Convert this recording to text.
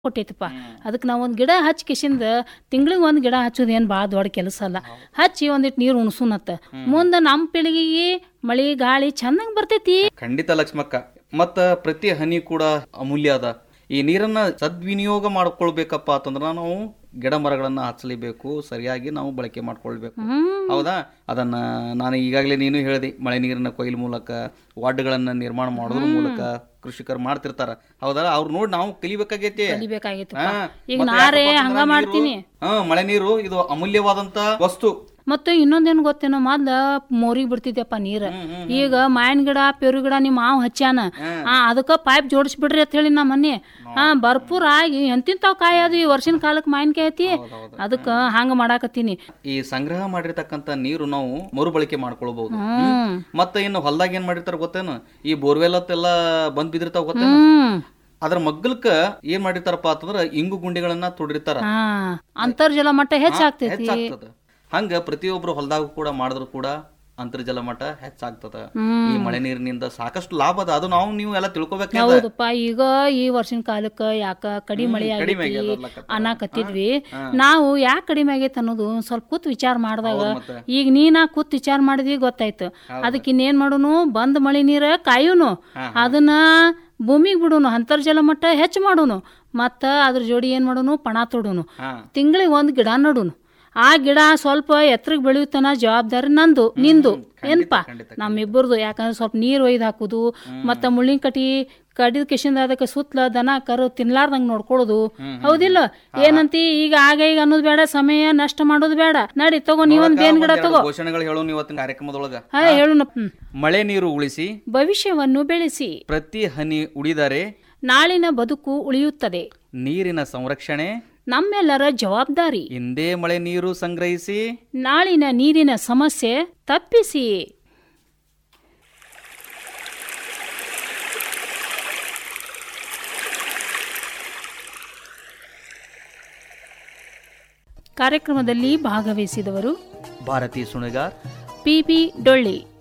ಕೊಟ್ಟೈತಪ್ಪ ಅದಕ್ಕೆ ನಾವು ಒಂದು ಗಿಡ ಹಚ್ಚಿ ಕಿಶಿಂದ ತಿಂಗಳಿಗೆ ಒಂದು ಗಿಡ ಹಚ್ಚೋದು ಏನು ಭಾಳ ದೊಡ್ಡ ಕೆಲಸ ಅಲ್ಲ ಹಚ್ಚಿ ಒಂದಿಟ್ಟು ನೀರು ಉಣಸುನತ್ತ ಮುಂದೆ ನಮ್ಮ ಪೀಳಿಗೆಗೆ ಮಳಿ ಗಾಳಿ ಚೆನ್ನಾಗಿ ಬರ್ತೈತಿ ಖಂಡಿತ ಲಕ್ಷ್ಮಕ್ಕ ಮತ್ತ ಪ್ರತಿ ಹನಿ ಕೂಡ ಅಮೂಲ್ಯ ಅದ ಈ ನೀರನ್ನ ಸದ್ವಿನಿಯೋಗ ಮಾಡ್ಕೊಳ್ಬೇಕಪ್ಪ ಅಂತಂದ್ರ ನಾವು ಗಿಡ ಮರಗಳನ್ನ ಹಚ್ಚಲೇಬೇಕು ಸರಿಯಾಗಿ ನಾವು ಬಳಕೆ ಮಾಡ್ಕೊಳ್ಬೇಕು ಹ್ಮ್ ಹೌದಾ ಅದನ್ನ ನಾನು ಈಗಾಗಲೇ ನೀನು ಹೇಳಿದೆ ಮಳೆ ನೀರಿನ ಕೊಯ್ಲು ಮೂಲಕ ವಾರ್ಡ್ಗಳನ್ನ ನಿರ್ಮಾಣ ಮಾಡೋದ್ರ ಮೂಲಕ ಕೃಷಿಕರು ಮಾಡ್ತಿರ್ತಾರ ಹೌದಾ ಅವ್ರು ನೋಡಿ ನಾವು ಕಲಿಬೇಕಾಗೈತಿ ಕಲಿಬೇಕಾಗಿತ್ತಪ್ಪ ಹಾ, ಈಗ ಮತ್ತೆ ನಾರೇ ಯಾಕಪ್ಪ ಹಂಗ ಅಂತಂದ್ರ ಮಾಡ್ತೀನಿ ನೀರು- ಹಾ ಮಳೆ ನೀರು ಇದು ಅಮೂಲ್ಯವಾದಂತ ವಸ್ತು ಮತ್ತು ಇನ್ನೊಂದೇನು ಗೊತ್ತೇನೋ ಮೊದ್ಲ ಮೋರಿಗೆ ಬಿಡ್ತಿದ್ಯಪ್ಪ ನೀರ್ ಈಗ ಮಾವಿನ ಗಿಡ ಪೇರು ಗಿಡ ನಿಮ್ಮ ಮಾವು ಹಚ್ಚಾನ ಆ ಅದಕ್ಕ ಪೈಪ್ ಜೋಡಿಸ್ಬಿಡ್ರಿ ಅಂತ ಹೇಳಿ ನಾ ಮೊನ್ನೆ ಹಾ ಭರ್ಪೂರ್ ಆಗಿ ಎಂತಿಂತಾವ್ ಕಾಯಿ ಅದು ಈ ವರ್ಷಿನ ಕಾಲಕ್ಕೆ ಮಾವಿನಕಾಯಿ ಐತಿ ಅದಕ್ಕ ಹಂಗ ಮಾಡಾಕತ್ತೀನಿ ಈ ಸಂಗ್ರಹ ಮಾಡಿರ್ತಕ್ಕಂಥ ನೀರು ನಾವು ಮರುಬಳಕೆ ಮಾಡ್ಕೊಳ್ಬಹುದು ಹ್ಮ್ ಮತ್ತೆ ಇನ್ನು ಹೊಲ್ದಾಗ ಏನ್ ಮಾಡಿರ್ತಾರ ಗೊತ್ತೇನು ಈ ಬೋರ್ವೆಲ್ ಅತ್ತೆಲ್ಲ ಬಂದ್ ಬಿದ್ದಿರ್ತಾವ ಗೊತ್ತೇನು ಹ್ಮ್ ಅದ್ರ ಮಗ್ಗಲ್ಕ ಏನ್ ಮಾಡಿರ್ತಾರಪ್ಪ ಅಂತಂದ್ರ ಇಂಗು ಗುಂಡಿಗಳನ್ನ ತುಡಿರ್ತಾರ ಹಾ ಅಂತರ್ಜಲ ಮಟ್ಟ ಹೆಚ್ಚಾಗ್ತೈತಿ ಹೆಚ್ಚಾಗ್ತದ ಹಂಗ ಪ್ರತಿಯೊಬ್ರು ಹೊಲ್ದಾಗ ಕೂಡ ಮಾಡಿದ್ರು ಕೂಡ ಅಂತರ್ಜಲ ಮಟ್ಟ ಹೆಚ್ಚಾಗ್ತದ ಈ ಮಳೆ ನೀರಿನಿಂದ ಸಾಕಷ್ಟು ಲಾಭ ಅದ ಅದು ನಾವು ನೀವು ಎಲ್ಲ ತಿಳ್ಕೊಬೇಕಾದ ಹೌದಪ್ಪ ಈಗ ಈ ವರ್ಷಿನ ಕಾಲಕ್ಕ ಯಾಕ ಕಡಿಮೆ ಮಳೆ ಕಡಿಮೆ ಆಗೈತಿ ಆಗ್ಯದ ಅನ್ಲಕತ್ತಾರ. ಅನ್ನಕತ್ತಿದ್ವಿ ನಾವು ಯಾಕೆ ಕಡಿಮೆ ಆಗೈತೆ ಅನ್ನೋದು ಒಂದ್ ಸ್ವಲ್ಪ ಕೂತ್ ವಿಚಾರ ಮಾಡಿದಾಗ ಮತ್ತೆ. ಈಗ ನೀನಾ ಕೂತ್ ವಿಚಾರ ಮಾಡಿದ್ವಿ ಗೊತ್ತಾಯ್ತು ಅದಕ್ಕೆ ಇನ್ನೇನ್ ಮಾಡೋನು ಬಂದ್ ಮಳೆ ನೀರ ಕಾಯುನು ಅದನ್ನ ಭೂಮಿಗೆ ಬಿಡುನು ಅಂತರ್ಜಲ ಮಟ್ಟ ಹೆಚ್ಚು ಮಾಡೋನು ಮತ್ತ ಅದ್ರ ಜೋಡಿ ಏನ್ ಮಾಡೋನು ಪಣ ತೊಡೋನು ಹಾ ತಿಂಗಳಿಗೆ ಒಂದ್ ಗಿಡ ನಡುನು ಆ ಗಿಡ ಸ್ವಲ್ಪ ಎತ್ತರಕ್ಕೆ ಬೆಳೆಯುತ್ತನ ಜವಾಬ್ದಾರಿ ನಂದು ನಿಂದು ಏನ್ಪಾ ನಮ್ಮಿಬ್ಬರದು ಯಾಕಂದ್ರೆ ಸ್ವಲ್ಪ ನೀರು ಒಯ್ದು ಹಾಕುದು ಮತ್ತ ಮುಳ್ಳಿನ ಕಟಿ ಕಡಿದ ಕಿಶಿಂದ ಅದಕ್ಕೆ ಸುತ್ತಲ ದನ ಕರು ತಿನ್ಲಾರ್ದಂಗ್ ನೋಡ್ಕೊಳ್ಳೋದು ಹೌದಿಲ್ಲ ಏನಂತಿ ಈಗ ಆಗ ಈಗ ಅನ್ನೋದು ಬೇಡ ಸಮಯ ನಷ್ಟ ಮಾಡೋದು ಬೇಡ ನಡಿ ತಗೋ ನೀವೊಂದ್ ಬೇನ್ ಗಿಡ ಒಂದೆರಡು ತಗೋ ಘೋಷಣೆಗಳು ಹೇಳೋನು ಇವತ್ತಿನ ಕಾರ್ಯಕ್ರಮದೊಳಗ ಹಾ ಹೇಳು ಮಳೆ ನೀರು ಉಳಿಸಿ ಭವಿಷ್ಯವನ್ನು ಬೆಳೆಸಿ ಪ್ರತಿ ಹನಿ ಉಳಿದರೆ ನಾಳಿನ ಬದುಕು ಉಳಿಯುತ್ತದೆ ನೀರಿನ ಸಂರಕ್ಷಣೆ ನಮ್ಮೆಲ್ಲರ ಜವಾಬ್ದಾರಿ ಇಂದೇ ಮಳೆ ನೀರು ಸಂಗ್ರಹಿಸಿ ನಾಳಿನ ನೀರಿನ ಸಮಸ್ಯೆ ತಪ್ಪಿಸಿ ಕಾರ್ಯಕ್ರಮದಲ್ಲಿ ಭಾಗವಹಿಸಿದವರು ಭಾರತಿ ಸುಣಗಾರ್ ಪಿ ಬಿ ಡೊಳ್ಳಿ